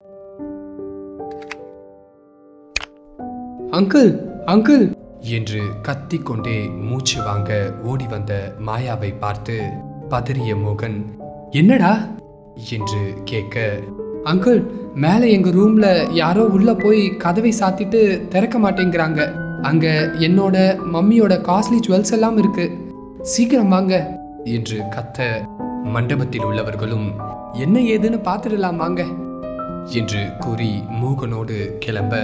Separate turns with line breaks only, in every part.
uncle uncle என்று கத்திக்கொண்டே மூச்சு வாங்க ஓடி வந்த மாயாவை பார்த்து பதறிய மோகன் என்னடா என்று கேட்க அங்கிள் மேலே எங்க ரூம்ல யாரோ உள்ள போய் கதவை சாத்திட்டு திறக்க மாட்டேங்கிறாங்க அங்க என்னோட மம்மியோட காஸ்ட்லி ஜுவல்ஸ் எல்லாம் இருக்கு சீக்கிரம் வாங்க என்று கத்த மண்டபத்தில் உள்ளவர்களும் என்ன ஏதுன்னு பார்த்துடலாம் வாங்க என்று கூறி மோகனோடு கிளம்ப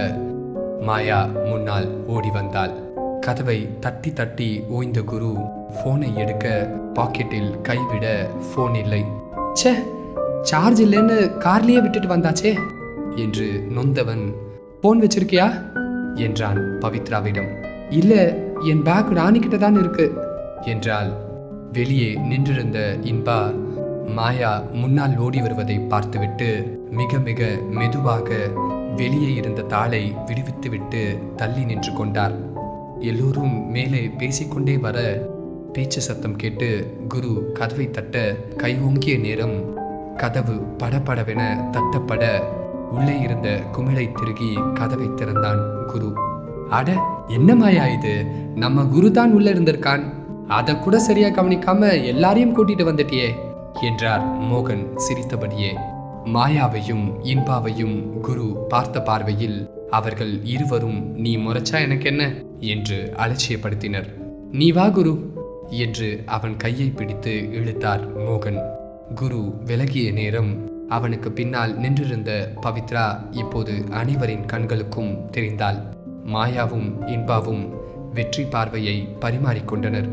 மாயா முன்னால் ஓடி வந்தாள் கதவை தட்டி தட்டி ஓய்ந்த குரு போனை எடுக்க பாக்கெட்டில் கைவிட போன் இல்லை ச்சே சார்ஜ் இல்லைன்னு கார்லயே விட்டுட்டு வந்தாச்சே என்று நொந்தவன் போன் வச்சிருக்கியா என்றான் பவித்ராவிடம் இல்ல என் பேக் ராணிக்கிட்ட தான் இருக்கு என்றால் வெளியே நின்றிருந்த இன்பா மாயா முன்னால் ஓடி வருவதை பார்த்துவிட்டு மிக மிக மெதுவாக வெளியே இருந்த தாளை விடுவித்துவிட்டு தள்ளி நின்று கொண்டார் எல்லோரும் மேலே பேசிக்கொண்டே வர பேச்சு சத்தம் கேட்டு குரு கதவை தட்ட கை ஓங்கிய நேரம் கதவு படபடவென தட்டப்பட உள்ளே இருந்த குமிழை திருகி கதவை திறந்தான் குரு அட என்ன மாயா இது நம்ம குரு தான் உள்ள இருந்திருக்கான் அதை கூட சரியா கவனிக்காம எல்லாரையும் கூட்டிட்டு வந்துட்டியே என்றார் மோகன் சிரித்தபடியே மாயாவையும் இன்பாவையும் குரு பார்த்த பார்வையில் அவர்கள் இருவரும் நீ முறைச்சா எனக்கு என்ன என்று அலட்சியப்படுத்தினர் நீ வா குரு என்று அவன் கையை பிடித்து இழுத்தார் மோகன் குரு விலகிய நேரம் அவனுக்கு பின்னால் நின்றிருந்த பவித்ரா இப்போது அனைவரின் கண்களுக்கும் தெரிந்தாள் மாயாவும் இன்பாவும் வெற்றி பார்வையை பரிமாறிக்கொண்டனர்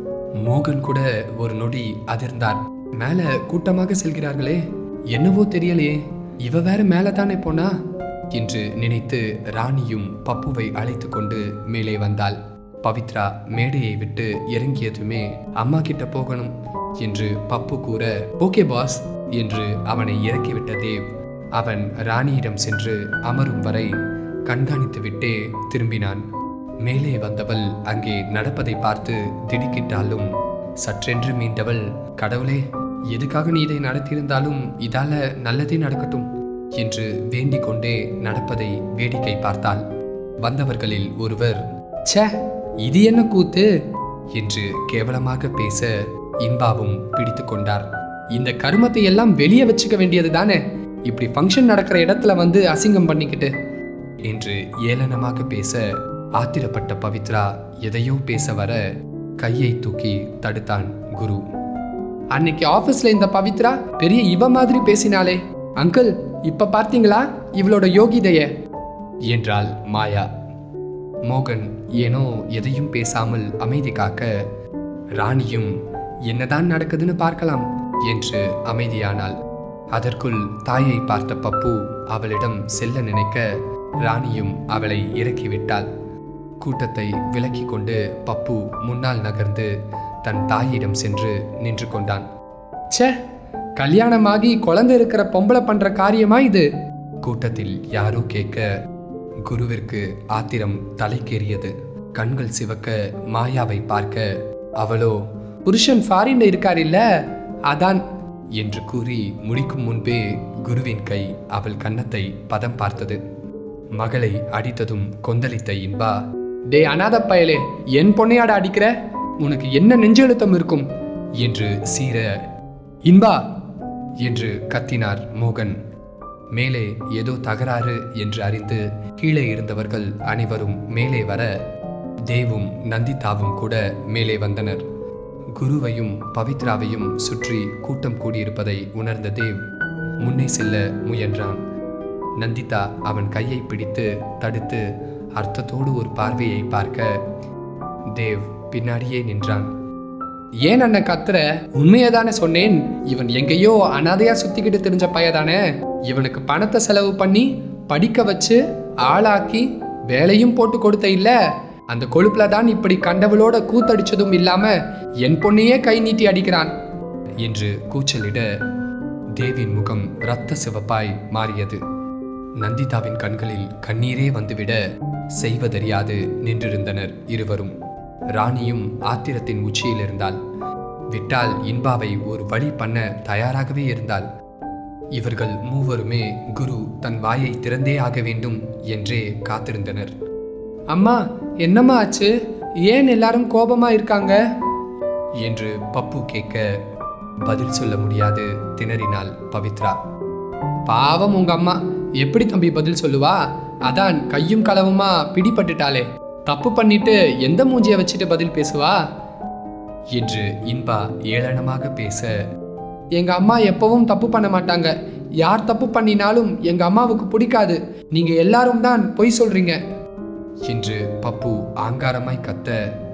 மோகன் கூட ஒரு நொடி அதிர்ந்தார் மேல கூட்டமாக செல்கிறார்களே என்னவோ தெரியலையே இவ வேற மேல தானே போனா என்று நினைத்து ராணியும் பப்புவை அழைத்து கொண்டு மேலே வந்தாள் பவித்ரா மேடையை விட்டு இறங்கியதுமே அம்மா கிட்ட போகணும் என்று பப்பு கூற ஓகே பாஸ் என்று அவனை இறக்கிவிட்ட தேவ் அவன் ராணியிடம் சென்று அமரும் வரை கண்காணித்துவிட்டே திரும்பினான் மேலே வந்தவள் அங்கே நடப்பதை பார்த்து திடுக்கிட்டாலும் சற்றென்று மீண்டவள் கடவுளே எதுக்காக நீ இதை நடத்தியிருந்தாலும் இதால நல்லதே நடக்கட்டும் என்று வேண்டிக் கொண்டே நடப்பதை வேடிக்கை பார்த்தாள் வந்தவர்களில் ஒருவர் ச்சே இது என்ன கூத்து என்று கேவலமாக பேச இன்பாவும் பிடித்து கொண்டார் இந்த கருமத்தை எல்லாம் வெளியே வச்சுக்க வேண்டியது தானே இப்படி ஃபங்க்ஷன் நடக்கிற இடத்துல வந்து அசிங்கம் பண்ணிக்கிட்டு என்று ஏளனமாக பேச ஆத்திரப்பட்ட பவித்ரா எதையோ பேச வர கையை தூக்கி தடுத்தான் குரு அன்னைக்கு ஆபீஸ்ல இந்த பவித்ரா பெரிய இவ மாதிரி பேசினாளே அங்கிள் இப்ப பார்த்தீங்களா இவளோட யோகிதைய என்றாள் மாயா மோகன் ஏனோ எதையும் பேசாமல் அமைதி காக்க ராணியும் என்னதான் நடக்குதுன்னு பார்க்கலாம் என்று அமைதியானாள் அதற்குள் தாயை பார்த்த பப்பு அவளிடம் செல்ல நினைக்க ராணியும் அவளை இறக்கிவிட்டாள் கூட்டத்தை விலக்கி கொண்டு பப்பு முன்னால் நகர்ந்து தன் தாயிடம் சென்று நின்று கொண்டான் ச்சே கல்யாணமாகி குழந்தை இருக்கிற பொம்பளை பண்ற காரியமா இது கூட்டத்தில் யாரோ கேட்க குருவிற்கு ஆத்திரம் தலைக்கேறியது கண்கள் சிவக்க மாயாவை பார்க்க அவளோ புருஷன் ஃபாரின்ல இருக்கார் இல்ல அதான் என்று கூறி முடிக்கும் முன்பே குருவின் கை அவள் கன்னத்தை பதம் பார்த்தது மகளை அடித்ததும் கொந்தளித்த இன்பா டே அனாத பயலே என் பொண்ணையாட அடிக்கிற உனக்கு என்ன நெஞ்செழுத்தம் இருக்கும் என்று சீர இன்பா என்று கத்தினார் மோகன் மேலே ஏதோ தகராறு என்று அறிந்து கீழே இருந்தவர்கள் அனைவரும் மேலே வர தேவும் நந்திதாவும் கூட மேலே வந்தனர் குருவையும் பவித்ராவையும் சுற்றி கூட்டம் கூடியிருப்பதை உணர்ந்த தேவ் முன்னே செல்ல முயன்றான் நந்திதா அவன் கையை பிடித்து தடுத்து அர்த்தத்தோடு ஒரு பார்வையை பார்க்க தேவ் பின்னாடியே நின்றான் ஏன் அண்ணன் கத்துற உண்மையை தானே சொன்னேன் இவன் எங்கேயோ அனாதையா சுத்திக்கிட்டு தெரிஞ்ச பையதானே இவனுக்கு பணத்தை செலவு பண்ணி படிக்க வச்சு ஆளாக்கி வேலையும் போட்டு கொடுத்த இல்ல அந்த கொழுப்புல தான் இப்படி கண்டவளோட கூத்தடிச்சதும் இல்லாம என் பொண்ணையே கை நீட்டி அடிக்கிறான் என்று கூச்சலிட தேவின் முகம் இரத்த சிவப்பாய் மாறியது நந்திதாவின் கண்களில் கண்ணீரே வந்துவிட செய்வதறியாது நின்றிருந்தனர் இருவரும் ராணியும் ஆத்திரத்தின் உச்சியில் இருந்தாள் விட்டால் இன்பாவை ஒரு வழி பண்ண தயாராகவே இருந்தாள் இவர்கள் மூவருமே குரு தன் வாயை திறந்தே ஆக வேண்டும் என்றே காத்திருந்தனர் அம்மா என்னம்மா ஆச்சு ஏன் எல்லாரும் கோபமா இருக்காங்க என்று பப்பு கேட்க பதில் சொல்ல முடியாது திணறினாள் பவித்ரா பாவம் உங்க அம்மா எப்படி தம்பி பதில் சொல்லுவா அதான் கையும் களவுமா பிடிபட்டுட்டாளே தப்பு பண்ணிட்டு எந்த மூஞ்சிய வச்சுட்டு பதில் பேசுவா என்று இன்பா ஏளனமாக பேச எங்க அம்மா எப்பவும் தப்பு பண்ண மாட்டாங்க யார் தப்பு பண்ணினாலும் எங்க அம்மாவுக்கு பிடிக்காது நீங்க எல்லாரும் தான் பொய் சொல்றீங்க என்று பப்பு ஆங்காரமாய் கத்த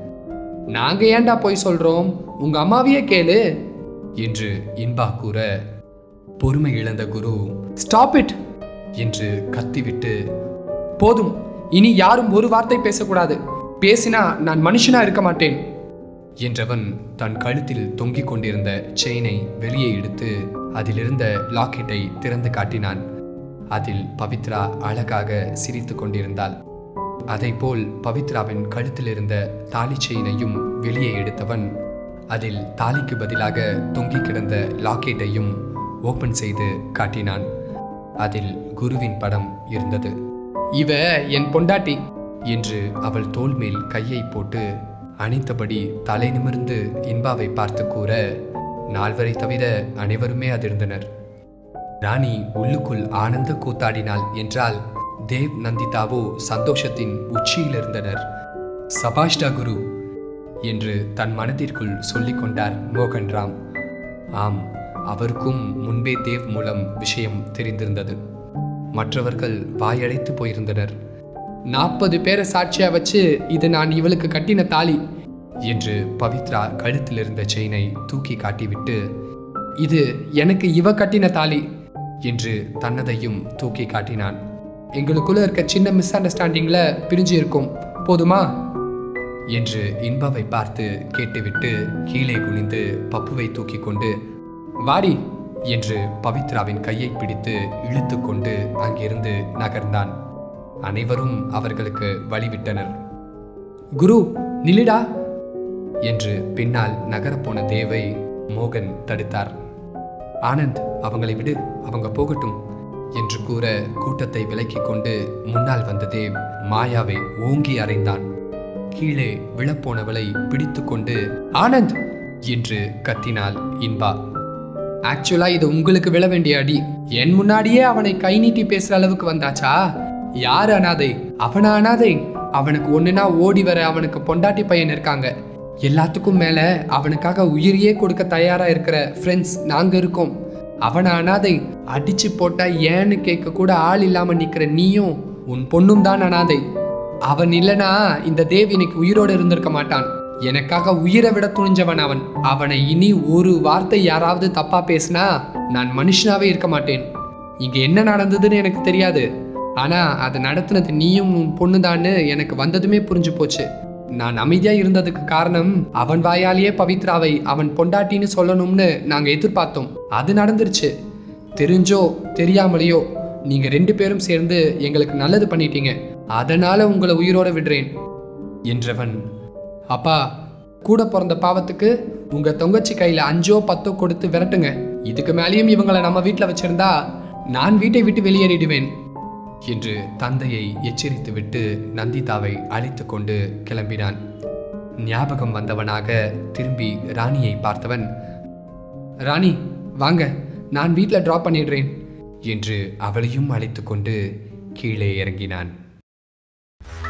நாங்க ஏன்டா பொய் சொல்றோம் உங்க அம்மாவையே கேளு என்று இன்பா கூற பொறுமை இழந்த குரு ஸ்டாப் இட் என்று கத்திவிட்டு போதும் இனி யாரும் ஒரு வார்த்தை பேசக்கூடாது பேசினா நான் மனுஷனா இருக்க மாட்டேன் என்றவன் தன் கழுத்தில் தொங்கிக் கொண்டிருந்த செயினை வெளியே எடுத்து அதிலிருந்த லாக்கெட்டை திறந்து காட்டினான் அதில் பவித்ரா அழகாக சிரித்து கொண்டிருந்தாள் அதைப்போல் பவித்ராவின் கழுத்தில் இருந்த தாலி செயினையும் வெளியே எடுத்தவன் அதில் தாலிக்கு பதிலாக தொங்கிக் கிடந்த லாக்கெட்டையும் ஓபன் செய்து காட்டினான் அதில் குருவின் படம் இருந்தது இவ என் பொண்டாட்டி என்று அவள் தோள் மேல் கையை போட்டு அணைத்தபடி தலை நிமிர்ந்து இன்பாவை பார்த்து கூற நால்வரை தவிர அனைவருமே அதிர்ந்தனர் ராணி உள்ளுக்குள் ஆனந்த கூத்தாடினாள் என்றால் தேவ் நந்திதாவோ சந்தோஷத்தின் உச்சியில் இருந்தனர் சபாஷ்டா குரு என்று தன் மனதிற்குள் சொல்லிக் கொண்டார் மோகன்ராம் ஆம் அவருக்கும் முன்பே தேவ் மூலம் விஷயம் தெரிந்திருந்தது மற்றவர்கள் வாயடைத்து போயிருந்தனர் நாற்பது பேரை சாட்சியா வச்சு இது நான் இவளுக்கு கட்டின தாலி என்று பவித்ரா கழுத்தில் இருந்த செயினை தூக்கி காட்டிவிட்டு இது எனக்கு இவ கட்டின தாலி என்று தன்னதையும் தூக்கி காட்டினான் எங்களுக்குள்ள இருக்க சின்ன மிஸ் அண்டர்ஸ்டாண்டிங்ல பிரிஞ்சு இருக்கும் போதுமா என்று இன்பாவை பார்த்து கேட்டுவிட்டு கீழே குனிந்து பப்புவை தூக்கி கொண்டு வாடி என்று பவித்ராவின் கையை பிடித்து இழுத்து கொண்டு அங்கிருந்து நகர்ந்தான் அனைவரும் அவர்களுக்கு வழிவிட்டனர் குரு நில்லுடா என்று பின்னால் நகரப்போன தேவை மோகன் தடுத்தார் ஆனந்த் அவங்களை விடு அவங்க போகட்டும் என்று கூற கூட்டத்தை விலக்கிக் கொண்டு முன்னால் வந்த தேவ் மாயாவை ஓங்கி அறைந்தான் கீழே விழப்போனவளை பிடித்து கொண்டு ஆனந்த் என்று கத்தினாள் இன்பா ஆக்சுவலா இது உங்களுக்கு விழ வேண்டிய அடி என் முன்னாடியே அவனை கை நீட்டி பேசுற அளவுக்கு வந்தாச்சா யார் அனாதை அவன அனாதை அவனுக்கு ஒண்ணுனா ஓடி வர அவனுக்கு பொண்டாட்டி பையன் இருக்காங்க எல்லாத்துக்கும் மேல அவனுக்காக உயிரையே கொடுக்க தயாரா இருக்கிற ஃப்ரெண்ட்ஸ் நாங்க இருக்கோம் அவன அனாதை அடிச்சு போட்டா ஏன்னு கேட்க கூட ஆள் இல்லாம நிக்கிற நீயும் உன் பொண்ணும் தான் அனாதை அவன் இல்லனா இந்த தேவ் இன்னைக்கு உயிரோடு இருந்திருக்க மாட்டான் எனக்காக உயிரை விட துணிஞ்சவன் அவன் அவனை இனி ஒரு வார்த்தை யாராவது தப்பா பேசினா நான் மனுஷனாவே இருக்க மாட்டேன் இங்க என்ன நடந்ததுன்னு எனக்கு தெரியாது ஆனா அதை நடத்துனது நீயும் உன் பொண்ணுதான்னு எனக்கு வந்ததுமே புரிஞ்சு போச்சு நான் அமைதியா இருந்ததுக்கு காரணம் அவன் வாயாலேயே பவித்ராவை அவன் பொண்டாட்டின்னு சொல்லணும்னு நாங்க எதிர்பார்த்தோம் அது நடந்துருச்சு தெரிஞ்சோ தெரியாமலையோ நீங்க ரெண்டு பேரும் சேர்ந்து எங்களுக்கு நல்லது பண்ணிட்டீங்க அதனால உங்களை உயிரோட விடுறேன் என்றவன் அப்பா கூட பிறந்த பாவத்துக்கு உங்க தொங்கச்சி கையில அஞ்சோ பத்தோ கொடுத்து விரட்டுங்க இதுக்கு மேலேயும் இவங்களை நம்ம வீட்டில் வச்சிருந்தா நான் வீட்டை விட்டு வெளியேறிடுவேன் என்று தந்தையை எச்சரித்துவிட்டு நந்திதாவை அழைத்து கொண்டு கிளம்பினான் ஞாபகம் வந்தவனாக திரும்பி ராணியை பார்த்தவன் ராணி வாங்க நான் வீட்டில் ட்ராப் பண்ணிடுறேன் என்று அவளையும் அழைத்து கொண்டு கீழே இறங்கினான்